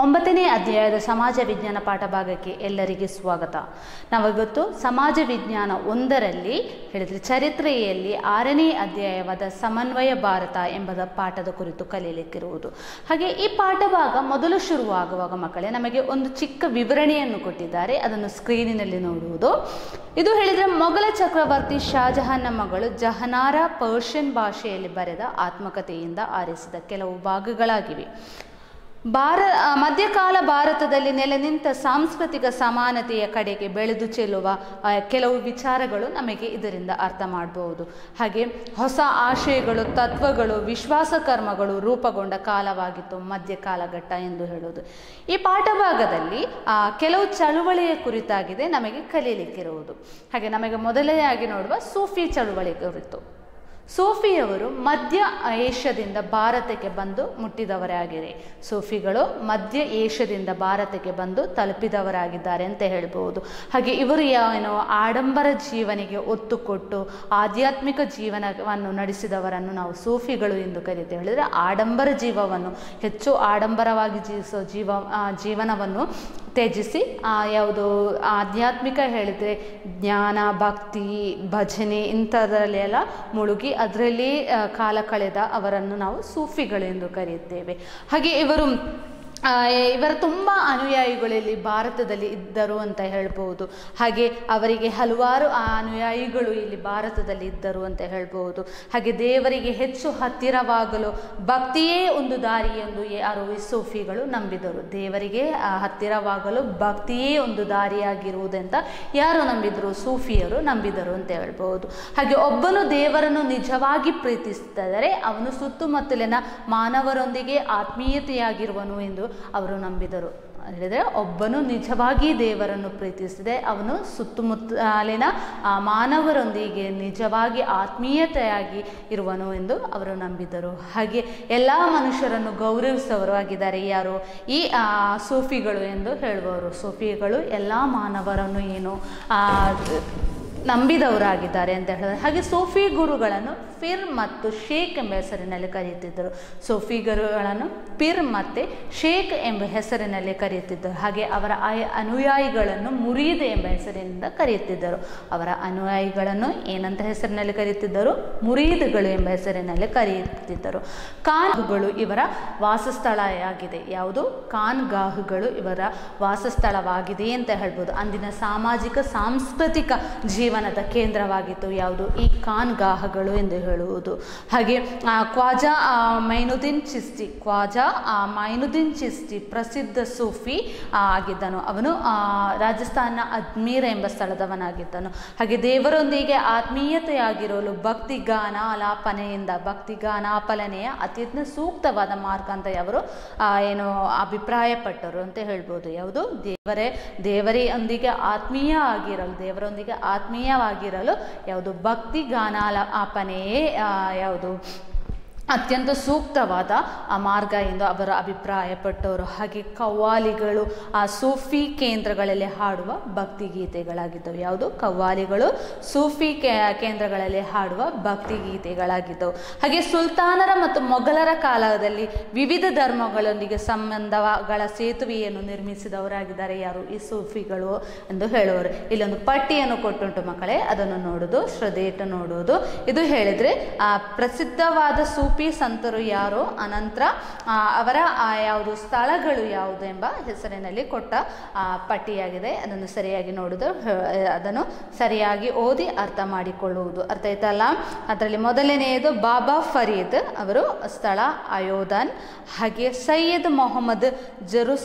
ಒಂಬತ್ತನೇ ಅಧ್ಯಾಯದ ಸಮಾಜ ವಿಜ್ಞಾನ ಪಾಠ ಭಾಗಕ್ಕೆ ಎಲ್ಲರಿಗೆ ಸ್ವಾಗತ ನಾವಿವತ್ತು ಸಮಾಜ ವಿಜ್ಞಾನ ಒಂದರಲ್ಲಿ ಹೇಳಿದರೆ ಚರಿತ್ರೆಯಲ್ಲಿ ಆರನೇ ಅಧ್ಯಾಯವಾದ ಸಮನ್ವಯ ಭಾರತ ಎಂಬುದ ಪಾಠದ ಕುರಿತು ಕಲಿಯಲಿಕ್ಕಿರುವುದು ಹಾಗೆ ಈ ಪಾಠ ಭಾಗ ಮೊದಲು ಶುರುವಾಗುವಾಗ ಮಕ್ಕಳೇ ನಮಗೆ ಒಂದು ಚಿಕ್ಕ ವಿವರಣೆಯನ್ನು ಕೊಟ್ಟಿದ್ದಾರೆ ಅದನ್ನು ಸ್ಕ್ರೀನಿನಲ್ಲಿ ನೋಡುವುದು ಇದು ಹೇಳಿದರೆ ಮೊಘಲ ಚಕ್ರವರ್ತಿ ಶಾಜಹಾನ್ನ ಮಗಳು ಜಹನಾರ ಪರ್ಷಿಯನ್ ಭಾಷೆಯಲ್ಲಿ ಬರೆದ ಆತ್ಮಕಥೆಯಿಂದ ಆರಿಸಿದ ಕೆಲವು ಭಾಗಗಳಾಗಿವೆ ಭಾರ ಆ, ಮಧ್ಯಕಾಲ ಭಾರತದಲ್ಲಿ ನೆಲೆ ನಿಂತ ಸಾಂಸ್ಕೃತಿಕ ಸಮಾನತೆಯ ಕಡೆಗೆ ಬೆಳೆದು ಚೆಲ್ಲುವ ಆ, ಕೆಲವು ವಿಚಾರಗಳು ನಮಗೆ ಇದರಿಂದ ಅರ್ಥ ಮಾಡಬಹುದು ಹಾಗೆ ಹೊಸ ಆಶಯಗಳು ತತ್ವಗಳು ವಿಶ್ವಾಸ ಕರ್ಮಗಳು ರೂಪುಗೊಂಡ ಕಾಲವಾಗಿತ್ತು ಮಧ್ಯಕಾಲಘಟ್ಟ ಎಂದು ಹೇಳುವುದು ಈ ಪಾಠಭಾಗದಲ್ಲಿ ಆ, ಕೆಲವು ಚಳುವಳಿಯ ಕುರಿತಾಗಿದೆ ನಮಗೆ ಕಲಿಯಲಿಕ್ಕಿರುವುದು ಹಾಗೆ ನಮಗೆ ಮೊದಲನೆಯಾಗಿ ನೋಡುವ ಸೂಫಿ ಚಳುವಳಿ ಕುರಿತು ಸೂಫಿಯವರು ಮಧ್ಯ ಏಷ್ಯಾದಿಂದ ಭಾರತಕ್ಕೆ ಬಂದು ಮುಟ್ಟಿದವರಾಗಿವೆ ಸೂಫಿಗಳು ಮಧ್ಯ ಏಷ್ಯಾದಿಂದ ಭಾರತಕ್ಕೆ ಬಂದು ತಲುಪಿದವರಾಗಿದ್ದಾರೆ ಅಂತ ಹೇಳ್ಬೋದು ಹಾಗೆ ಇವರು ಏನು ಆಡಂಬರ ಜೀವನಿಗೆ ಒತ್ತು ಕೊಟ್ಟು ಆಧ್ಯಾತ್ಮಿಕ ಜೀವನವನ್ನು ನಡೆಸಿದವರನ್ನು ನಾವು ಸೂಫಿಗಳು ಎಂದು ಕರೀತೇವೆ ಹೇಳಿದರೆ ಆಡಂಬರ ಜೀವವನ್ನು ಹೆಚ್ಚು ಆಡಂಬರವಾಗಿ ಜೀವಿಸೋ ಜೀವ ಆ, ಜೀವನವನ್ನು ತ್ಯಜಿಸಿ ಆ, ಯಾವುದು ಆಧ್ಯಾತ್ಮಿಕ ಹೇಳಿದರೆ ಜ್ಞಾನ ಭಕ್ತಿ ಭಜನೆ ಇಂಥದ್ರಲ್ಲೆಲ್ಲ ಮುಳುಗಿ ಅದರಲ್ಲಿ ಕಾಲ ಕಳೆದ ಅವರನ್ನು ನಾವು ಸೂಫಿಗಳು ಎಂದು ಕರೆಯುತ್ತೇವೆ ಹಾಗೆ ಇವರು ಆ, ಇವರ ತುಂಬ ಅನುಯಾಯಿಗಳಲ್ಲಿ ಭಾರತದಲ್ಲಿ ಇದ್ದರು ಅಂತ ಹೇಳ್ಬೋದು ಹಾಗೆ ಅವರಿಗೆ ಹಲವಾರು ಆ ಅನುಯಾಯಿಗಳು ಇಲ್ಲಿ ಭಾರತದಲ್ಲಿ ಇದ್ದರು ಅಂತ ಹೇಳ್ಬೋದು ಹಾಗೆ ದೇವರಿಗೆ ಹೆಚ್ಚು ಹತ್ತಿರವಾಗಲು ಭಕ್ತಿಯೇ ಒಂದು ದಾರಿ ಎಂದು ಯಾರು ಈ ಸೂಫಿಗಳು ನಂಬಿದರು ದೇವರಿಗೆ ಆ, ಹತ್ತಿರವಾಗಲು ಭಕ್ತಿಯೇ ಒಂದು ದಾರಿಯಾಗಿರುವುದಂತ ಯಾರು ನಂಬಿದರು ಸೂಫಿಯರು ನಂಬಿದರು ಅಂತ ಹೇಳ್ಬೋದು ಹಾಗೆ ಒಬ್ಬನು ದೇವರನ್ನು ನಿಜವಾಗಿ ಪ್ರೀತಿಸಿದರೆ ಅವನು ಸುತ್ತಮುತ್ತಲಿನ ಮಾನವರೊಂದಿಗೆ ಆತ್ಮೀಯತೆಯಾಗಿರುವನು ಎಂದು ಅವರು ನಂಬಿದರು ಹೇಳಿದರೆ ಒಬ್ಬನು ನಿಜವಾಗಿ ದೇವರನ್ನು ಪ್ರೀತಿಸಿದೆ ಅವನು ಸುತ್ತಮುತ್ತಲಿನ ಆ ಮಾನವರೊಂದಿಗೆ ನಿಜವಾಗಿ ಆತ್ಮೀಯತೆಯಾಗಿ ಇರುವನು ಎಂದು ಅವರು ನಂಬಿದರು ಹಾಗೆ ಎಲ್ಲ ಮನುಷ್ಯರನ್ನು ಗೌರವಿಸುವವರು ಆಗಿದ್ದಾರೆ ಯಾರು ಈ ಆ, ಸೂಫಿಗಳು ಎಂದು ಹೇಳುವವರು ಸೂಫಿಗಳು ಎಲ್ಲ ಮಾನವರನ್ನು ಏನು ಆ, ನಂಬಿದವರಾಗಿದ್ದಾರೆ ಅಂತ ಹೇಳಿದ್ರೆ ಹಾಗೆ ಸೂಫಿ ಗುರುಗಳನ್ನು ಫಿರ್ ಮತ್ತು ಶೇಖ್ ಎಂಬ ಹೆಸರಿನಲ್ಲಿ ಕರೆಯುತ್ತಿದ್ದರು ಸೂಫಿ ಗುರುಗಳನ್ನು ಪಿರ್ ಮತ್ತು ಶೇಖ್ ಎಂಬ ಹೆಸರಿನಲ್ಲಿ ಕರೆಯುತ್ತಿದ್ದರು ಹಾಗೆ ಅವರ ಆಯ ಅನುಯಾಯಿಗಳನ್ನು ಮುರೀದ್ ಎಂಬ ಹೆಸರಿನಿಂದ ಕರೆಯುತ್ತಿದ್ದರು ಅವರ ಅನುಯಾಯಿಗಳನ್ನು ಏನಂತ ಹೆಸರಿನಲ್ಲಿ ಕರೆಯುತ್ತಿದ್ದರು ಮುರೀದ್ಗಳು ಎಂಬ ಹೆಸರಿನಲ್ಲಿ ಕರೆಯುತ್ತಿದ್ದರು ಖಾನ್ಗಳು ಇವರ ವಾಸಸ್ಥಳವಾಗಿದೆ ಯಾವುದು ಖಾನ್ಗಾಹುಗಳು ಇವರ ವಾಸಸ್ಥಳವಾಗಿದೆ ಅಂತ ಹೇಳ್ಬೋದು ಅಂದಿನ ಸಾಮಾಜಿಕ ಸಾಂಸ್ಕೃತಿಕ ಜೀವನದ ಕೇಂದ್ರವಾಗಿತ್ತು ಯಾವುದು ಈ ಖಾನ್ಗಾಹಗಳು ಎಂದು ಹೇಳುವುದು ಹಾಗೆ ಆ, ಖ್ವಾಜಾ ಆ, ಮೈನುದ್ದೀನ್ ಚಿಸ್ತಿ ಖ್ವಾಜಾ ಆ, ಮೈನುದ್ದೀನ್ ಚಿಸ್ತಿ ಪ್ರಸಿದ್ಧ ಸೂಫಿ ಆ, ಆಗಿದ್ದನು ಅವನು ಆ, ರಾಜಸ್ಥಾನ ಅಜ್ಮೀರ್ ಎಂಬ ಸ್ಥಳದವನಾಗಿದ್ದನು ಹಾಗೆ ದೇವರೊಂದಿಗೆ ಆತ್ಮೀಯತೆಯಾಗಿರಲು ಭಕ್ತಿ ಗಾನ ಆಲಾಪನೆಯಿಂದ ಭಕ್ತಿ ಗಾನಾಪಲನೆಯ ಅತ್ಯಂತ ಸೂಕ್ತವಾದ ಮಾರ್ಗ ಅಂತ ಅವರು ಆ, ಏನು ಅಭಿಪ್ರಾಯಪಟ್ಟರು ಅಂತ ಹೇಳ್ಬೋದು ಯಾವುದು ದೇವರೇ ದೇವರೊಂದಿಗೆ ಆತ್ಮೀಯ ಆಗಿರಲು ದೇವರೊಂದಿಗೆ ಆತ್ಮೀಯವಾಗಿರಲು ಯಾವುದು ಭಕ್ತಿ ಗಾನಾಲಾಪನೆಯೇ ಆ, ಯಾವುದು ಅತ್ಯಂತ ಸೂಕ್ತವಾದ ಆ ಮಾರ್ಗ ಎಂದು ಅವರು ಅಭಿಪ್ರಾಯಪಟ್ಟವರು ಹಾಗೆ ಕವ್ವಾಲಿಗಳು ಆ ಸೂಫಿ ಕೇಂದ್ರಗಳಲ್ಲಿ ಹಾಡುವ ಭಕ್ತಿ ಗೀತೆಗಳಾಗಿದ್ದವು ಯಾವುದು ಕವ್ವಾಲಿಗಳು ಸೂಫಿ ಕೇ ಕೇಂದ್ರಗಳಲ್ಲಿ ಹಾಡುವ ಭಕ್ತಿ ಗೀತೆಗಳಾಗಿದ್ದವು ಹಾಗೆ ಸುಲ್ತಾನರ ಮತ್ತು ಮೊಘಲರ ಕಾಲದಲ್ಲಿ ವಿವಿಧ ಧರ್ಮಗಳೊಂದಿಗೆ ಸಂಬಂಧಗಳ ಸೇತುವೆಯನ್ನು ನಿರ್ಮಿಸಿದವರಾಗಿದ್ದಾರೆ ಯಾರು ಈ ಸೂಫಿಗಳು ಎಂದು ಹೇಳುವರು ಇಲ್ಲೊಂದು ಪಟ್ಟಿಯನ್ನು ಕೊಟ್ಟುಂಟು ಮಕ್ಕಳೇ ಅದನ್ನು ನೋಡುವುದು ಶ್ರದ್ಧೆ ಇಟ್ಟು ನೋಡುವುದು ಇದು ಹೇಳಿದರೆ ಆ ಪ್ರಸಿದ್ಧವಾದ ಸೂಫಿ ಸಂತರು ಯಾರು ಅನಂತರ ಆ, ಅವರ ಆ, ಯಾವುದು ಸ್ಥಳಗಳು ಯಾವುದು ಎಂಬ ಹೆಸರಿನಲ್ಲಿ ಕೊಟ್ಟ ಆ, ಪಟ್ಟಿಯಾಗಿದೆ ಅದನ್ನು ಸರಿಯಾಗಿ ನೋಡುವುದು ಹ- ಅದನ್ನು ಸರಿಯಾಗಿ ಓದಿ ಅರ್ಥ ಮಾಡಿಕೊಳ್ಳುವುದು ಅರ್ಥ ಆಯ್ತಲ್ಲ ಅದರಲ್ಲಿ ಮೊದಲನೆಯದು ಬಾಬಾ ಫರೀದ್ ಅವರು ಸ್ಥಳ ಅಯೋಧನ್ ಹಾಗೆ ಸೈಯದ್ ಮೊಹಮ್ಮದ್ ಜರುಸ್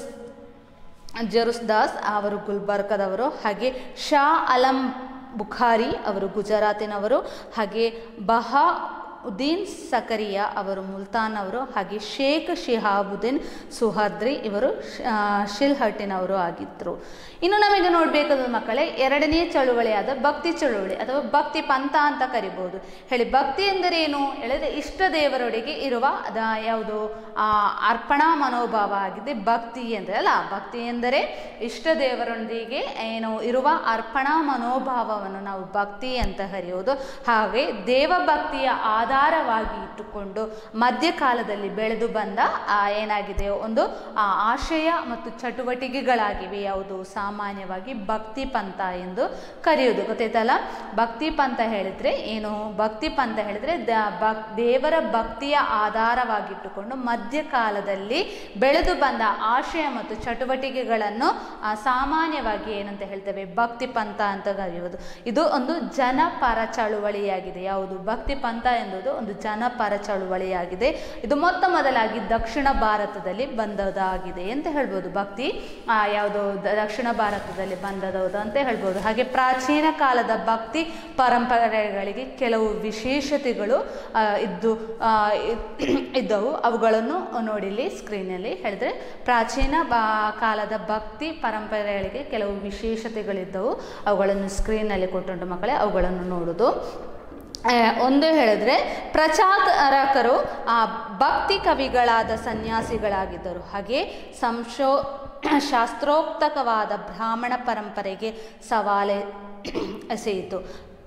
ಜರುಸ್ದಾಸ್ ಅವರು ಗುಲ್ಬರ್ಗದವರು ಹಾಗೆ ಶಾ ಅಲಂ ಬುಖಾರಿ ಅವರು ಗುಜರಾತಿನವರು ಹಾಗೆ ಬಹಾ ಉದ್ದೀನ್ ಸಕರಿಯಾ ಅವರು ಮುಲ್ತಾನ್ ಅವರು ಹಾಗೆ ಶೇಖ್ ಶಿಹಾಬುದ್ದೀನ್ ಸುಹದ್ರಿ ಇವರು ಆ, ಶಿಲ್ಹಟ್ಟಿನವರು ಆಗಿದ್ದರು ಇನ್ನು ನಮಗೆ ನೋಡಬೇಕಾದ ಮಕ್ಕಳೇ ಎರಡನೇ ಚಳುವಳಿಯಾದ ಭಕ್ತಿ ಚಳುವಳಿ ಅಥವಾ ಭಕ್ತಿ ಪಂಥ ಅಂತ ಕರಿಬೋದು ಹೇಳಿ ಭಕ್ತಿ ಎಂದರೆ ಏನು ಹೇಳಿದ್ರೆ ಇಷ್ಟ ದೇವರೊಡೆಗೆ ಇರುವ ಅದ ಯಾವುದು ಆ, ಅರ್ಪಣಾ ಮನೋಭಾವ ಆಗಿದೆ ಭಕ್ತಿ ಅಂದರೆ ಅಲ್ಲ ಭಕ್ತಿ ಎಂದರೆ ಇಷ್ಟ ದೇವರೊಂದಿಗೆ ಏನು ಇರುವ ಅರ್ಪಣಾ ಮನೋಭಾವವನ್ನು ನಾವು ಭಕ್ತಿ ಅಂತ ಕರೆಯುವುದು ಹಾಗೆ ದೇವಭಕ್ತಿಯ ಆಧಾರ ಆಧಾರವಾಗಿ ಇಟ್ಟುಕೊಂಡು ಮಧ್ಯಕಾಲದಲ್ಲಿ ಬೆಳೆದು ಬಂದ ಆ, ಏನಾಗಿದೆ ಒಂದು ಆ, ಆಶಯ ಮತ್ತು ಚಟುವಟಿಕೆಗಳಾಗಿವೆ ಯಾವುದು ಸಾಮಾನ್ಯವಾಗಿ ಭಕ್ತಿ ಪಂಥ ಎಂದು ಕರೆಯುವುದು ಗೊತ್ತಾಯ್ತಲ್ಲ ಭಕ್ತಿ ಪಂಥ ಹೇಳಿದ್ರೆ ಏನು ಭಕ್ತಿ ಪಂಥ ಹೇಳಿದ್ರೆ ದ- ಭಕ್ ದೇವರ ಭಕ್ತಿಯ ಆಧಾರವಾಗಿಟ್ಟುಕೊಂಡು ಮಧ್ಯಕಾಲದಲ್ಲಿ ಬೆಳೆದು ಬಂದ ಆಶಯ ಮತ್ತು ಚಟುವಟಿಕೆಗಳನ್ನು ಆ, ಸಾಮಾನ್ಯವಾಗಿ ಏನಂತ ಹೇಳ್ತೇವೆ ಭಕ್ತಿ ಪಂಥ ಅಂತ ಕರೆಯುವುದು ಇದು ಒಂದು ಜನಪರ ಚಳುವಳಿಯಾಗಿದೆ ಯಾವುದು ಭಕ್ತಿ ಪಂಥ ಎನ್ನುವುದು ಒಂದು ಜನಪರ ಚಳುವಳಿಯಾಗಿದೆ ಇದು ಮೊತ್ತ ಮೊದಲಾಗಿ ದಕ್ಷಿಣ ಭಾರತದಲ್ಲಿ ಬಂದದಾಗಿದೆ ಅಂತ ಹೇಳ್ಬೋದು ಭಕ್ತಿ ಆ, ಯಾವುದು ದ- ದಕ್ಷಿಣ ಭಾರತದಲ್ಲಿ ಬಂದದೌದು ಅಂತ ಹೇಳ್ಬೋದು ಹಾಗೆ ಪ್ರಾಚೀನ ಕಾಲದ ಭಕ್ತಿ ಪರಂಪರೆಗಳಿಗೆ ಕೆಲವು ವಿಶೇಷತೆಗಳು ಆ, ಇದ್ದು ಆ, ಇ- ಇದ್ದವು ಅವುಗಳನ್ನು ನೋಡಿ ಇಲ್ಲಿ ಸ್ಕ್ರೀನಲ್ಲಿ ಹೇಳಿದ್ರೆ ಪ್ರಾಚೀನ ಬಾ ಕಾಲದ ಭಕ್ತಿ ಪರಂಪರೆಗಳಿಗೆ ಕೆಲವು ವಿಶೇಷತೆಗಳಿದ್ದವು ಅವುಗಳನ್ನು ಸ್ಕ್ರೀನಲ್ಲಿ ಕೊಟ್ಟುಂಟು ಮಕ್ಕಳೇ ಅವುಗಳನ್ನು ನೋಡೋದು ಆ, ಒಂದು ಹೇಳಿದ್ರೆ ಪ್ರಚಾರಕರು ಆ ಭಕ್ತಿ ಕವಿಗಳಾದ ಸನ್ಯಾಸಿಗಳಾಗಿದ್ದರು ಹಾಗೆ ಸಂಶೋ ಶಾಸ್ತ್ರೋಕ್ತಕವಾದ ಬ್ರಾಹ್ಮಣ ಪರಂಪರೆಗೆ ಸವಾಲೆ ಎಸೆಯಿತು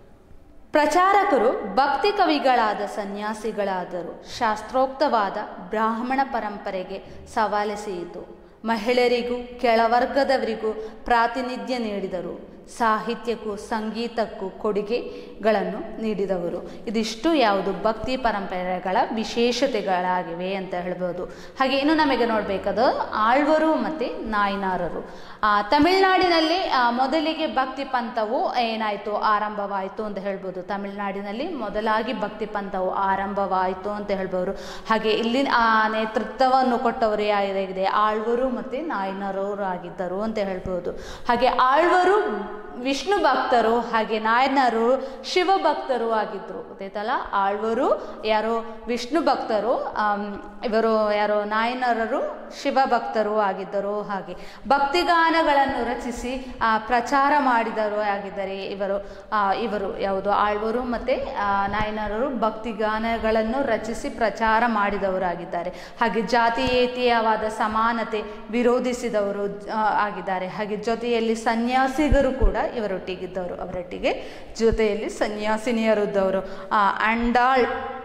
ಪ್ರಚಾರಕರು ಭಕ್ತಿ ಕವಿಗಳಾದ ಸನ್ಯಾಸಿಗಳಾದರು ಶಾಸ್ತ್ರೋಕ್ತವಾದ ಬ್ರಾಹ್ಮಣ ಪರಂಪರೆಗೆ ಸವಾಲೆಸೆಯಿತು ಮಹಿಳೆಯರಿಗೂ ಕೆಳವರ್ಗದವರಿಗೂ ಪ್ರಾತಿನಿಧ್ಯ ನೀಡಿದರು ಸಾಹಿತ್ಯಕ್ಕೂ ಸಂಗೀತಕ್ಕೂ ಕೊಡುಗೆಗಳನ್ನು ನೀಡಿದವರು ಇದಿಷ್ಟು ಯಾವುದು ಭಕ್ತಿ ಪರಂಪರೆಗಳ ವಿಶೇಷತೆಗಳಾಗಿವೆ ಅಂತ ಹೇಳ್ಬೋದು ಹಾಗೆ ಇನ್ನು ನಮಗೆ ನೋಡಬೇಕಾದ ಆಳ್ವರು ಮತ್ತು ನಾಯ್ನಾರರು ಆ, ತಮಿಳುನಾಡಿನಲ್ಲಿ ಆ, ಮೊದಲಿಗೆ ಭಕ್ತಿ ಪಂಥವು ಏನಾಯಿತು ಆರಂಭವಾಯಿತು ಅಂತ ಹೇಳ್ಬೋದು ತಮಿಳುನಾಡಿನಲ್ಲಿ ಮೊದಲಾಗಿ ಭಕ್ತಿ ಪಂಥವು ಆರಂಭವಾಯಿತು ಅಂತ ಹೇಳ್ಬೋದು ಹಾಗೆ ಇಲ್ಲಿ ಆ ನೇತೃತ್ವವನ್ನು ಕೊಟ್ಟವರು ಯಾರಿಗಿದೆ ಆಳ್ವರು ಮತ್ತು ನಾಯನರವರು ಆಗಿದ್ದರು ಅಂತ ಹೇಳ್ಬೋದು ಹಾಗೆ ಆಳ್ವರು ವಿಷ್ಣು ಭಕ್ತರು ಹಾಗೆ ನಾಯನರು ಶಿವ ಭಕ್ತರು ಆಗಿದ್ದರು ಗೊತ್ತಾಯ್ತಲ್ಲ ಆಳ್ವರು ಯಾರು ವಿಷ್ಣು ಭಕ್ತರು ಆಮ್, ಇವರು ಯಾರು ನಾಯನರರು ಶಿವ ಭಕ್ತರು ಆಗಿದ್ದರು ಹಾಗೆ ಭಕ್ತಿಗಾನಗಳನ್ನು ರಚಿಸಿ ಆ, ಪ್ರಚಾರ ಮಾಡಿದರು ಆಗಿದ್ದಾರೆ ಇವರು ಆ, ಇವರು ಯಾವುದು ಆಳ್ವರು ಮತ್ತು ನಾಯನರರು ಭಕ್ತಿಗಾನಗಳನ್ನು ರಚಿಸಿ ಪ್ರಚಾರ ಮಾಡಿದವರಾಗಿದ್ದಾರೆ ಹಾಗೆ ಜಾತೀಯೇತೀಯವಾದ ಸಮಾನತೆ ವಿರೋಧಿಸಿದವರು ಆ, ಆಗಿದ್ದಾರೆ ಹಾಗೆ ಜೊತೆಯಲ್ಲಿ ಸನ್ಯಾಸಿಗರು ಕೂಡ ಇವರೊಟ್ಟಿಗಿದ್ದವರು ಅವರೊಟ್ಟಿಗೆ ಜೊತೆಯಲ್ಲಿ ಸನ್ಯಾಸಿನಿಯರಿದ್ದವರು ಆ, ಅಂಡಾಳ್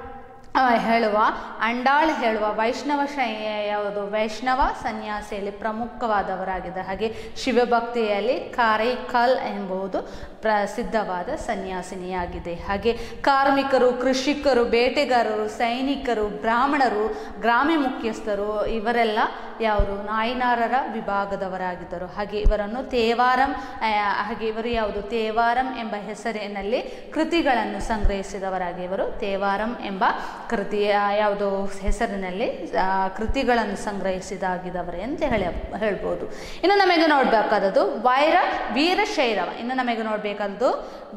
ಆ, ಹೇಳುವ ಅಂಡಾಳ್ ಹೇಳುವ ವೈಷ್ಣವ ಶೈ ಯಾವುದು ವೈಷ್ಣವ ಸನ್ಯಾಸಿಯಲ್ಲಿ ಪ್ರಮುಖವಾದವರಾಗಿದ್ದಾರೆ ಹಾಗೆ ಶಿವಭಕ್ತಿಯಲ್ಲಿ ಕಾರೈಕಲ್ ಎಂಬುದು ಪ್ರಸಿದ್ಧವಾದ ಸನ್ಯಾಸಿನಿಯಾಗಿದೆ ಹಾಗೆ ಕಾರ್ಮಿಕರು ಕೃಷಿಕರು ಬೇಟೆಗಾರರು ಸೈನಿಕರು ಬ್ರಾಹ್ಮಣರು ಗ್ರಾಮ್ಯ ಮುಖ್ಯಸ್ಥರು ಇವರೆಲ್ಲ ಯಾವುದು ನಾಯಿನಾರರ ವಿಭಾಗದವರಾಗಿದ್ದರು ಹಾಗೆ ಇವರನ್ನು ತೇವಾರಂ ಆ, ಹಾಗೆ ಇವರು ಯಾವುದು ತೇವಾರಂ ಎಂಬ ಹೆಸರಿನಲ್ಲಿ ಕೃತಿಗಳನ್ನು ಸಂಗ್ರಹಿಸಿದವರಾಗಿ ಇವರು ತೇವಾರಂ ಎಂಬ ಕೃತಿಯ ಯಾವುದು ಹೆಸರಿನಲ್ಲಿ ಆ, ಕೃತಿಗಳನ್ನು ಸಂಗ್ರಹಿಸಿದಾಗಿದ್ದವರೇ ಅಂತ ಹೇಳಿ ಹೇಳ್ಬೋದು ಇನ್ನು ನಮಗೆ ನೋಡಬೇಕಾದದ್ದು ವೈರ ವೀರಶೈವ ಇನ್ನು ನಮಗೆ ನೋಡಬೇಕಾದದ್ದು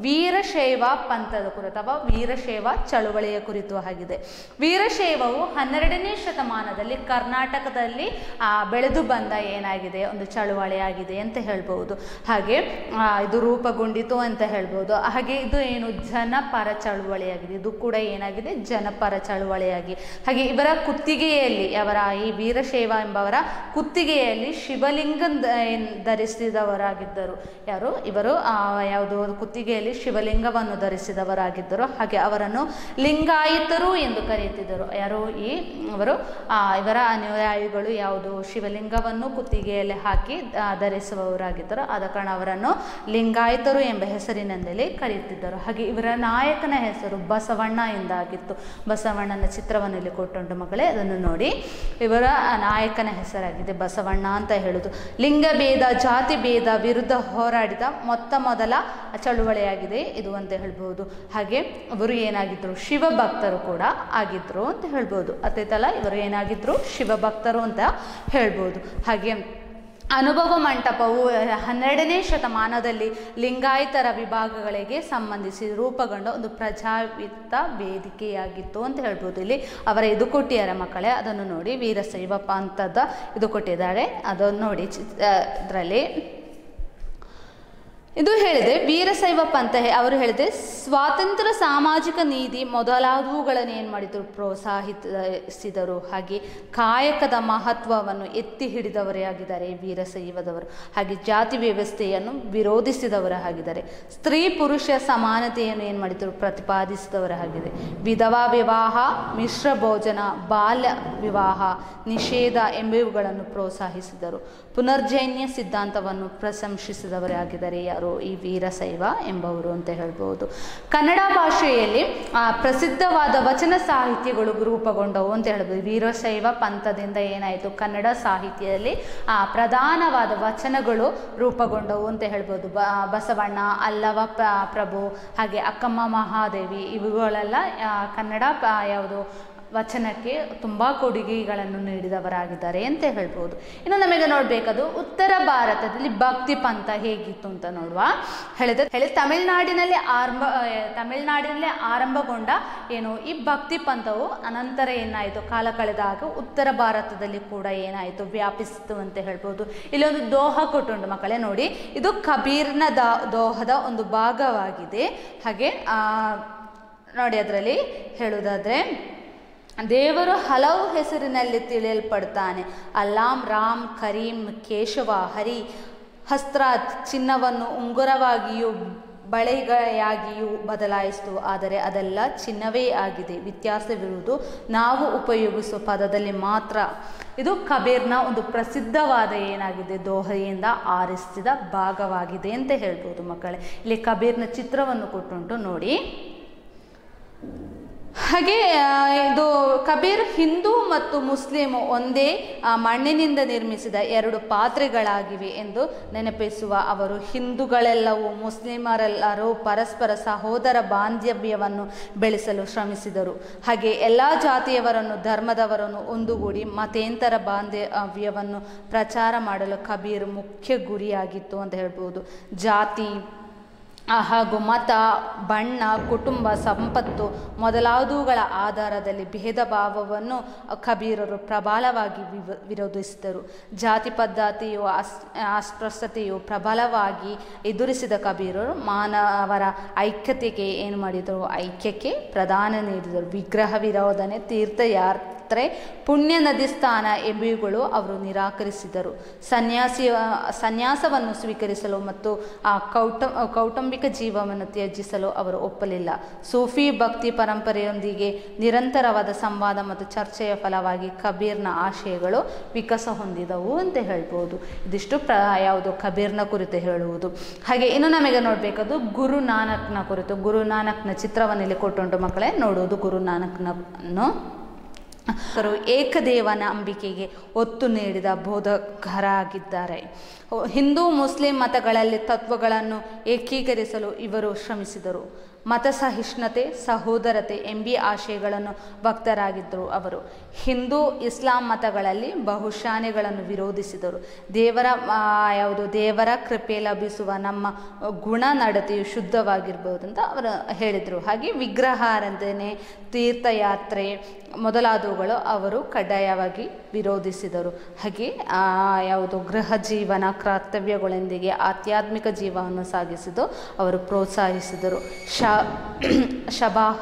ವೀರಶೈವ ಪಂಥದ ಕುರಿತು ಅಥವಾ ವೀರಶೈವ ಚಳುವಳಿಯ ಕುರಿತು ಆಗಿದೆ ವೀರಶೈವವು ಹನ್ನೆರಡನೇ ಶತಮಾನದಲ್ಲಿ ಕರ್ನಾಟಕದಲ್ಲಿ ಆ, ಬೆಳೆದು ಬಂದ ಏನಾಗಿದೆ ಒಂದು ಚಳುವಳಿಯಾಗಿದೆ ಅಂತ ಹೇಳ್ಬೋದು ಹಾಗೆ ಆ, ಇದು ರೂಪುಗೊಂಡಿತು ಅಂತ ಹೇಳ್ಬೋದು ಹಾಗೆ ಇದು ಏನು ಜನಪರ ಚಳುವಳಿಯಾಗಿದೆ ಇದು ಕೂಡ ಏನಾಗಿದೆ ಜನಪರ ಚಳುವಳಿಯಾಗಿ ಹಾಗೆ ಇವರ ಕುತ್ತಿಗೆಯಲ್ಲಿ ಅವರ ಈ ವೀರಶೈವ ಎಂಬವರ ಕುತ್ತಿಗೆಯಲ್ಲಿ ಶಿವಲಿಂಗ ದ- ಏನ್ ಧರಿಸಿದವರಾಗಿದ್ದರು ಯಾರು ಇವರು ಆ, ಯಾವುದು ಕುತ್ತಿಗೆಯಲ್ಲಿ ಶಿವಲಿಂಗವನ್ನು ಧರಿಸಿದವರಾಗಿದ್ದರು ಹಾಗೆ ಅವರನ್ನು ಲಿಂಗಾಯಿತರು ಎಂದು ಕರೆಯುತ್ತಿದ್ದರು ಯಾರು ಈ ಅವರು ಆ, ಇವರ ಅನುಯಾಯಿಗಳು ಯಾವುದು ಶಿವಲಿಂಗವನ್ನು ಕುತ್ತಿಗೆಯಲ್ಲಿ ಹಾಕಿ ಆ, ಧರಿಸುವವರಾಗಿದ್ದರು ಆದ ಕಾರಣ ಅವರನ್ನು ಲಿಂಗಾಯತರು ಎಂಬ ಹೆಸರಿನಿಂದಲೇ ಕರೆಯುತ್ತಿದ್ದರು ಹಾಗೆ ಇವರ ನಾಯಕನ ಹೆಸರು ಬಸವಣ್ಣ ಎಂದಾಗಿತ್ತು ಬಸವಣ್ಣನ ಚಿತ್ರವನ್ನು ಇಲ್ಲಿ ಕೊಟ್ಟುಂಟು ಮಗಳೇ ಅದನ್ನು ನೋಡಿ ಇವರ ನಾಯಕನ ಹೆಸರಾಗಿದೆ ಬಸವಣ್ಣ ಅಂತ ಹೇಳುದು ಲಿಂಗಭೇದ ಜಾತಿ ಭೇದ ವಿರುದ್ಧ ಹೋರಾಡಿದ ಮೊತ್ತ ಮೊದಲ ಚಳುವಳಿಯಾಗಿದೆ ಇದು ಅಂತ ಹೇಳ್ಬೋದು ಹಾಗೆ ಇವರು ಏನಾಗಿದ್ರು ಶಿವಭಕ್ತರು ಕೂಡ ಆಗಿದ್ರು ಅಂತ ಹೇಳ್ಬೋದು ಅತ್ತೈತಲ್ಲ ಇವರು ಏನಾಗಿದ್ರು ಶಿವಭಕ್ತರು ಅಂತ ಹೇಳ್ಬೋದು ಹಾಗೆ ಅನುಭವ ಮಂಟಪವು ಹನ್ನೆರಡನೇ ಶತಮಾನದಲ್ಲಿ ಲಿಂಗಾಯತರ ವಿಭಾಗಗಳಿಗೆ ಸಂಬಂಧಿಸಿ ರೂಪುಗೊಂಡ ಒಂದು ಪ್ರಜಾವಿತ ವೇದಿಕೆಯಾಗಿತ್ತು ಅಂತ ಹೇಳ್ಬೋದು ಇಲ್ಲಿ ಅವರ ಇದು ಕೊಟ್ಟಿದ್ದಾರೆ ಮಕ್ಕಳೇ ಅದನ್ನು ನೋಡಿ ವೀರಶೈವ ಪಂಥದ ಇದು ಕೊಟ್ಟಿದ್ದಾರೆ ಅದನ್ನು ನೋಡಿ ಇದರಲ್ಲಿ ಇದು ಹೇಳಿದೆ ವೀರಶೈವ ಪಂಥ ಹೇ- ಅವರು ಹೇಳಿದೆ ಸ್ವಾತಂತ್ರ್ಯ ಸಾಮಾಜಿಕ ನೀತಿ ಮೊದಲಾದವುಗಳನ್ನು ಏನು ಮಾಡಿದರು ಪ್ರೋತ್ಸಾಹಿಸಿದರು ಹಾಗೆ ಕಾಯಕದ ಮಹತ್ವವನ್ನು ಎತ್ತಿ ಹಿಡಿದವರೇ ಆಗಿದ್ದಾರೆ ಈ ವೀರಶೈವದವರು ಹಾಗೆ ಜಾತಿ ವ್ಯವಸ್ಥೆಯನ್ನು ವಿರೋಧಿಸಿದವರಾಗಿದ್ದಾರೆ ಸ್ತ್ರೀ ಪುರುಷ ಸಮಾನತೆಯನ್ನು ಏನು ಮಾಡಿದರು ಪ್ರತಿಪಾದಿಸಿದವರಾಗಿದೆ ವಿಧವಾ ವಿವಾಹ ಮಿಶ್ರ ಭೋಜನ ಬಾಲ್ಯ ವಿವಾಹ ನಿಷೇಧ ಎಂಬುವುಗಳನ್ನು ಪ್ರೋತ್ಸಾಹಿಸಿದರು ಪುನರ್ಜನ್ಯ ಸಿದ್ಧಾಂತವನ್ನು ಪ್ರಶಂಸಿಸಿದವರೇ ಆಗಿದ್ದಾರೆ ಯಾರು ಈ ವೀರಶೈವ ಎಂಬವರು ಅಂತ ಹೇಳ್ಬೋದು ಕನ್ನಡ ಭಾಷೆಯಲ್ಲಿ ಆ, ಪ್ರಸಿದ್ಧವಾದ ವಚನ ಸಾಹಿತ್ಯಗಳು ರೂಪುಗೊಂಡವು ಅಂತ ಹೇಳ್ಬೋದು ವೀರಶೈವ ಪಂಥದಿಂದ ಏನಾಯಿತು ಕನ್ನಡ ಸಾಹಿತ್ಯದಲ್ಲಿ ಆ, ಪ್ರಧಾನವಾದ ವಚನಗಳು ರೂಪುಗೊಂಡವು ಅಂತ ಹೇಳ್ಬೋದು ಬ ಬಸವಣ್ಣ ಅಲ್ಲವ ಪ್ರ ಪ್ರಭು ಹಾಗೆ ಅಕ್ಕಮ್ಮ ಮಹಾದೇವಿ ಇವುಗಳೆಲ್ಲ ಆ, ಕನ್ನಡ ಪ- ಯಾವುದು ವಚನಕ್ಕೆ ತುಂಬ ಕೊಡುಗೆಗಳನ್ನು ನೀಡಿದವರಾಗಿದ್ದಾರೆ ಅಂತ ಹೇಳ್ಬೋದು ಇನ್ನು ನಮಗೆ ನೋಡಬೇಕದು ಉತ್ತರ ಭಾರತದಲ್ಲಿ ಭಕ್ತಿ ಪಂಥ ಹೇಗಿತ್ತು ಅಂತ ನೋಡುವ ಹೇಳಿದ್ರೆ ಹೇಳಿ ತಮಿಳುನಾಡಿನಲ್ಲಿ ಆರಂಭ ಆ, ತಮಿಳುನಾಡಿನಲ್ಲೇ ಆರಂಭಗೊಂಡ ಏನು ಈ ಭಕ್ತಿ ಪಂಥವು ಅನಂತರ ಏನಾಯಿತು ಕಾಲ ಕಳೆದಾಗ ಉತ್ತರ ಭಾರತದಲ್ಲಿ ಕೂಡ ಏನಾಯಿತು ವ್ಯಾಪಿಸಿತು ಅಂತ ಹೇಳ್ಬೋದು ಇಲ್ಲೊಂದು ದೋಹ ಕೊಟ್ಟುಂಟು ಮಕ್ಕಳೇ ನೋಡಿ ಇದು ಕಬೀರ್ನ ದ ದೋಹದ ಒಂದು ಭಾಗವಾಗಿದೆ ಹಾಗೆ ಆ, ನೋಡಿ ಅದರಲ್ಲಿ ಹೇಳುವುದಾದ್ರೆ ದೇವರು ಹಲವು ಹೆಸರಿನಲ್ಲಿ ತಿಳಿಯಲ್ಪಡ್ತಾನೆ ಅಲ್ಲಾಂ ರಾಮ್ ಕರೀಂ ಕೇಶವ ಹರಿ ಹಸ್ತ್ರಾತ್ ಚಿನ್ನವನ್ನು ಉಂಗುರವಾಗಿಯೂ ಬಳೆಯಾಗಿಯೂ ಬದಲಾಯಿಸಿತು ಆದರೆ ಅದೆಲ್ಲ ಚಿನ್ನವೇ ಆಗಿದೆ ವ್ಯತ್ಯಾಸವಿರುವುದು ನಾವು ಉಪಯೋಗಿಸುವ ಪದದಲ್ಲಿ ಮಾತ್ರ ಇದು ಕಬೀರ್ನ ಒಂದು ಪ್ರಸಿದ್ಧವಾದ ಏನಾಗಿದೆ ದೋಹೆಯಿಂದ ಆರಿಸಿದ ಭಾಗವಾಗಿದೆ ಅಂತ ಹೇಳ್ಬೋದು ಮಕ್ಕಳೇ ಇಲ್ಲಿ ಕಬೀರ್ನ ಚಿತ್ರವನ್ನು ಕೊಟ್ಟುಂಟು ನೋಡಿ ಹಾಗೆ ಆ, ಇದು ಕಬೀರ್ ಹಿಂದೂ ಮತ್ತು ಮುಸ್ಲಿಂ ಒಂದೇ ಆ, ಮಣ್ಣಿನಿಂದ ನಿರ್ಮಿಸಿದ ಎರಡು ಪಾತ್ರೆಗಳಾಗಿವೆ ಎಂದು ನೆನಪಿಸುವ ಅವರು ಹಿಂದೂಗಳೆಲ್ಲವೂ ಮುಸ್ಲಿಮರೆಲ್ಲರೂ ಪರಸ್ಪರ ಸಹೋದರ ಬಾಂಧವ್ಯವನ್ನು ಬೆಳೆಸಲು ಶ್ರಮಿಸಿದರು ಹಾಗೆ ಎಲ್ಲ ಜಾತಿಯವರನ್ನು ಧರ್ಮದವರನ್ನು ಒಂದುಗೂಡಿ ಮತೇಂತರ ಬಾಂಧವ್ಯವನ್ನು ಪ್ರಚಾರ ಮಾಡಲು ಕಬೀರ್ ಮುಖ್ಯ ಗುರಿಯಾಗಿತ್ತು ಅಂತ ಹೇಳ್ಬೋದು ಜಾತಿ ಆ, ಹಾಗೂ ಮತ ಬಣ್ಣ ಕುಟುಂಬ ಸಂಪತ್ತು ಮೊದಲಾದವುಗಳ ಆಧಾರದಲ್ಲಿ ಭೇದ ಭಾವವನ್ನು ಕಬೀರರು ಪ್ರಬಲವಾಗಿ ವಿವ ವಿರೋಧಿಸಿದರು ಜಾತಿ ಪದ್ಧತಿಯು ಅಸ್ ಅಸ್ಪೃಶ್ಯತೆಯು ಪ್ರಬಲವಾಗಿ ಎದುರಿಸಿದ ಕಬೀರರು ಮಾನವರ ಐಕ್ಯತೆಗೆ ಏನು ಮಾಡಿದರು ಐಕ್ಯಕ್ಕೆ ಪ್ರಧಾನ ನೀಡಿದರು ವಿಗ್ರಹ ವಿರೋಧನೆ ತೀರ್ಥಯಾತ್ರೆ ಪುಣ್ಯ ನದಿ ಸ್ಥಾನ ಎಂಬುವುಗಳು ಅವರು ನಿರಾಕರಿಸಿದರು ಸನ್ಯಾಸಿ ಸನ್ಯಾಸವನ್ನು ಸ್ವೀಕರಿಸಲು ಮತ್ತು ಆ ಕೌಟ ಕೌಟುಂಬಿಕ ಜೀವವನ್ನು ತ್ಯಜಿಸಲು ಅವರು ಒಪ್ಪಲಿಲ್ಲ ಸೂಫಿ ಭಕ್ತಿ ಪರಂಪರೆಯೊಂದಿಗೆ ನಿರಂತರವಾದ ಸಂವಾದ ಮತ್ತು ಚರ್ಚೆಯ ಫಲವಾಗಿ ಕಬೀರ್ನ ಆಶಯಗಳು ವಿಕಾಸ ಹೊಂದಿದವು ಅಂತ ಹೇಳ್ಬೋದು ಇದಿಷ್ಟು ಪ್ರ ಯಾವುದು ಕಬೀರ್ನ ಕುರಿತು ಹೇಳುವುದು ಹಾಗೆ ಇನ್ನು ನಮಗೆ ನೋಡಬೇಕದು ಗುರು ನಾನಕ್ನ ಕುರಿತು ಗುರು ನಾನಕ್ನ ಚಿತ್ರವನ್ನು ಇಲ್ಲಿ ಕೊಟ್ಟುಂಟು ಮಕ್ಕಳೇ ನೋಡುವುದು ಗುರು ನಾನಕ್ನನ್ನು ಅವರು ಏಕದೇವನ ಅಂಬಿಕೆಗೆ ಒತ್ತು ನೀಡಿದ ಬೋಧಕರಾಗಿದ್ದಾರೆ ಹಿಂದೂ ಮುಸ್ಲಿಂ ಮತಗಳಲ್ಲಿ ತತ್ವಗಳನ್ನು ಏಕೀಕರಿಸಲು ಇವರು ಶ್ರಮಿಸಿದರು ಮತ ಸಹಿಷ್ಣುತೆ ಸಹೋದರತೆ ಎಂಬಿ ಆಶಯಗಳನ್ನು ಭಕ್ತರಾಗಿದ್ದರು ಅವರು ಹಿಂದೂ ಇಸ್ಲಾಂ ಮತಗಳಲ್ಲಿ ಬಹುಶಾನೆಗಳನ್ನು ವಿರೋಧಿಸಿದರು ದೇವರ ಆ, ಯಾವುದು ದೇವರ ಕೃಪೆ ಲಭಿಸುವ ನಮ್ಮ ಗುಣ ನಡತೆಯು ಶುದ್ಧವಾಗಿರ್ಬೋದು ಅಂತ ಅವರು ಹೇಳಿದರು ಹಾಗೆ ವಿಗ್ರಹಾರಾಧನೆ ತೀರ್ಥಯಾತ್ರೆ ಮೊದಲಾದವುಗಳು ಅವರು ಕಡ್ಡಾಯವಾಗಿ ವಿರೋಧಿಸಿದರು ಹಾಗೆ ಆ, ಯಾವುದು ಗೃಹ ಜೀವನ ಕರ್ತವ್ಯಗಳೊಂದಿಗೆ ಆಧ್ಯಾತ್ಮಿಕ ಜೀವನವನ್ನು ಸಾಗಿಸಿದ್ದು ಅವರು ಪ್ರೋತ್ಸಾಹಿಸಿದರು ಶ ಶಬಾಹ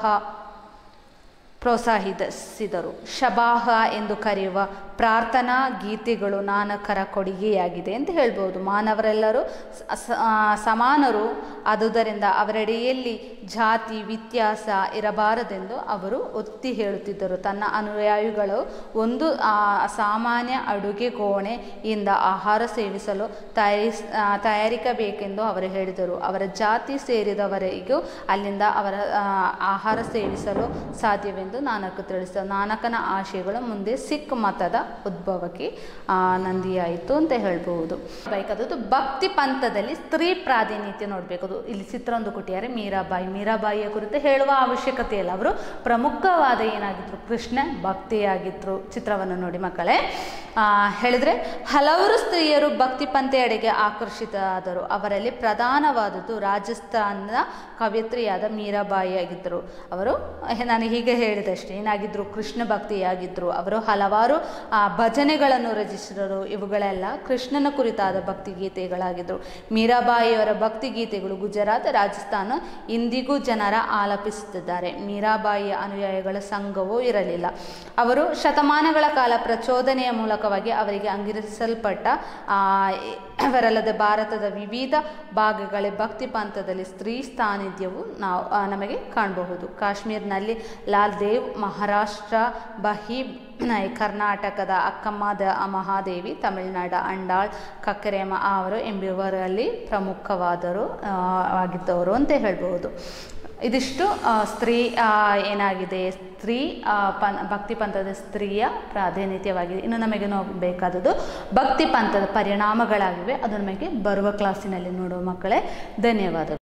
ಪ್ರೋತ್ಸಾಹಿಸಿದರು ಶಬಾಹ ಎಂದು ಕರೆಯುವ ಪ್ರಾರ್ಥನಾ ಗೀತೆಗಳು ನಾನಕರ ಕೊಡುಗೆಯಾಗಿದೆ ಅಂತ ಹೇಳ್ಬೋದು ಮಾನವರೆಲ್ಲರೂ ಸ- ಸ- ಆ, ಸಮಾನರು ಆದುದರಿಂದ ಅವರೆಡೆಯಲ್ಲಿ ಜಾತಿ ವ್ಯತ್ಯಾಸ ಇರಬಾರದೆಂದು ಅವರು ಒತ್ತಿ ಹೇಳುತ್ತಿದ್ದರು ತನ್ನ ಅನುಯಾಯಿಗಳು ಒಂದು ಆ, ಸಾಮಾನ್ಯ ಅಡುಗೆ ಕೋಣೆಯಿಂದ ಆಹಾರ ಸೇವಿಸಲು ತಯಾರಿಸ್ ಆ, ತಯಾರಿಕಬೇಕೆಂದು ಅವರು ಹೇಳಿದರು ಅವರ ಜಾತಿ ಸೇರಿದವರಿಗೂ ಅಲ್ಲಿಂದ ಅವರ ಆ, ಆಹಾರ ಸೇವಿಸಲು ಸಾಧ್ಯವೆಂದು ನಾನಕ ತಿಳಿಸಿದ ನಾನಕನ ಆಶಯಗಳು ಮುಂದೆ ಸಿಖ್ ಮತದ ಉದ್ಭವಕ್ಕೆ ಆ, ನಂದಿಯಾಯಿತು ಅಂತ ಹೇಳ್ಬಹುದು ಬೇಕಾದದ್ದು ಭಕ್ತಿ ಪಂಥದಲ್ಲಿ ಸ್ತ್ರೀ ಪ್ರಾತಿನಿಧ್ಯ ನೋಡಬೇಕು ಇಲ್ಲಿ ಚಿತ್ರ ಒಂದು ಕೊಟ್ಟಿದ್ದಾರೆ ಮೀರಾಬಾಯಿ ಮೀರಾಬಾಯಿಯ ಕುರಿತು ಹೇಳುವ ಅವಶ್ಯಕತೆ ಇಲ್ಲ ಅವರು ಪ್ರಮುಖವಾದ ಏನಾಗಿದ್ರು ಕೃಷ್ಣ ಭಕ್ತಿಯಾಗಿದ್ರು ಚಿತ್ರವನ್ನು ನೋಡಿ ಮಕ್ಕಳೇ ಆ, ಹೇಳಿದ್ರೆ ಹಲವಾರು ಸ್ತ್ರೀಯರು ಭಕ್ತಿ ಪಂಥೆಯಡೆಗೆ ಆಕರ್ಷಿತರಾದರು ಅವರಲ್ಲಿ ಪ್ರಧಾನವಾದದ್ದು ರಾಜಸ್ಥಾನದ ಕವಯಿತ್ರಿಯಾದ ಮೀರಾಬಾಯಿ ಆಗಿದ್ದರು ಅವರು ನಾನು ಹೀಗೆ ಹೇಳಿದೆ ಹೇಳಿದಷ್ಟೇ ಏನಾಗಿದ್ರು ಕೃಷ್ಣ ಭಕ್ತಿಯಾಗಿದ್ದರು ಅವರು ಹಲವಾರು ಆ, ಭಜನೆಗಳನ್ನು ರಚಿಸಿದರು ಇವುಗಳೆಲ್ಲ ಕೃಷ್ಣನ ಕುರಿತಾದ ಭಕ್ತಿಗೀತೆಗಳಾಗಿದ್ದರು ಮೀರಾಬಾಯಿಯವರ ಭಕ್ತಿಗೀತೆಗಳು ಗುಜರಾತ್ ರಾಜಸ್ಥಾನ ಇಂದಿಗೂ ಜನರ ಆಲಪಿಸುತ್ತಿದ್ದಾರೆ ಮೀರಾಬಾಯಿಯ ಅನುಯಾಯಿಗಳ ಸಂಘವೂ ಇರಲಿಲ್ಲ ಅವರು ಶತಮಾನಗಳ ಕಾಲ ಪ್ರಚೋದನೆಯ ಮೂಲಕವಾಗಿ ಅವರಿಗೆ ಅಂಗೀಕರಿಸಲ್ಪಟ್ಟ ಆ, ಅವರಲ್ಲದೆ ಭಾರತದ ವಿವಿಧ ಭಾಗಗಳ ಭಕ್ತಿ ಪಂಥದಲ್ಲಿ ಸ್ತ್ರೀ ಸಾನ್ನಿಧ್ಯವು ನಾವು ಆ, ನಮಗೆ ಕಾಣಬಹುದು ಕಾಶ್ಮೀರ್ನಲ್ಲಿ ಲಾಲ್ ದೇವ್ ಮಹಾರಾಷ್ಟ್ರ ಬಹೀಬ್ ಕರ್ನಾಟಕದ ಅಕ್ಕಮ್ಮ ದ ಮಹಾದೇವಿ ತಮಿಳುನಾಡು ಅಂಡಾಳ್ ಕಕ್ಕರೆಮ್ಮ ಅವರು ಎಂಬುವರಲ್ಲಿ ಪ್ರಮುಖವಾದರು ಆ, ಆಗಿದ್ದವರು ಅಂತ ಹೇಳ್ಬೋದು ಇದಿಷ್ಟು ಆ, ಸ್ತ್ರೀ ಆ, ಏನಾಗಿದೆ ಸ್ತ್ರೀ ಆ, ಪನ್ ಭಕ್ತಿ ಪಂಥದ ಸ್ತ್ರೀಯ ಪ್ರಾಧಾನ್ಯತೆಯಾಗಿದೆ ಇನ್ನು ನಮಗೆ ನೋಡಬೇಕಾದದ್ದು ಭಕ್ತಿ ಪಂಥದ ಪರಿಣಾಮಗಳಾಗಿವೆ ಅದು ನಮಗೆ ಬರುವ ಕ್ಲಾಸಿನಲ್ಲಿ ನೋಡುವ ಮಕ್ಕಳೇ ಧನ್ಯವಾದಗಳು